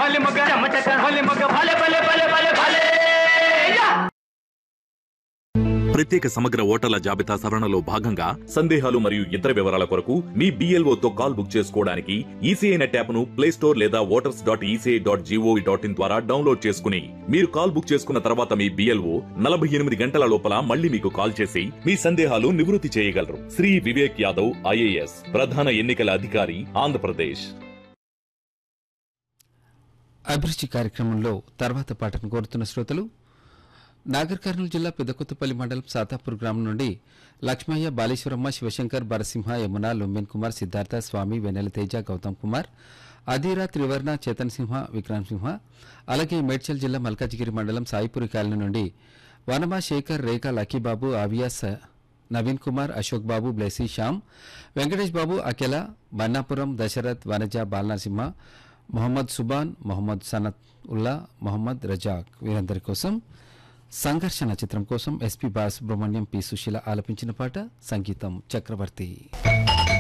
మల్లి మొగ్గ చెమచక మల్లి మొగ్గ భలే భలే భలే భలే భలే యా! ప్రత్యేక సమగ్ర ఓటర్ల జాబితా సవరణలో భాగంగా సందేహాలు మరియు ఇతర వివరాల కొరకు మీ BLO తో కాల్ బుక్ చేసుకోవడానికి ఈసీఐ నెట్ యాప్ ను ప్లే స్టోర్ లేదా voters dot ECI dot GOV dot in ద్వారా డౌన్లోడ్ చేసుకుని మీరు కాల్ బుక్ చేసుకున్న తర్వాత మీ బిఎల్ఓ నలభై ఎనిమిది గంటల లోపల మళ్ళీ మీకు కాల్ చేసి మీ సందేహాలు నివృత్తి చేయగలరు శ్రీ వివేక్ యాదవ్ ఐఏఎస్ ప్రధాన ఎన్నికల అధికారి ఆంధ్రప్రదేశ్ అభిరుచి కార్యక్రమంలో తర్వాత పాటను కోరుతున్న శ్రోతలు నాగర్ కర్నూలు జిల్లా పెద్దకొత్తపల్లి మండలం సాతాపూర్ గ్రామం నుండి లక్ష్మయ్య బాలేశ్వరమ్మ శివశంకర్ బరసింహ యమున లొమ్మెన్ కుమార్ సిద్ధార్థ స్వామి వెన్నెల తేజ గౌతమ్ కుమార్ అధీరా త్రివర్ణ చేతన్ సింహ విక్రమ్ సింహ అలాగే మేడ్చల్ జిల్లా మల్కాజిగిరి మండలం సాయిపురి కాలనీ నుండి వనమా శేఖర్ రేఖా లక్కీబాబు ఆవియా స- నవీన్ కుమార్ అశోక్ బాబు బ్లెసీ శ్యామ్ వెంకటేష్ బాబు అకెల బన్నాపురం దశరథ్ వనజ బాలనరసింహ మొహమ్మద్ సుబాన్ మొహమ్మద్ సనత్ ఉల్లా మొహమ్మద్ రజాక్ వీరందరి కోసం సంఘర్షణ చిత్రం కోసం ఎస్పీ బాలసుబ్రహ్మణ్యం పి సుశీల ఆలపించిన పాట సంగీతం చక్రవర్తి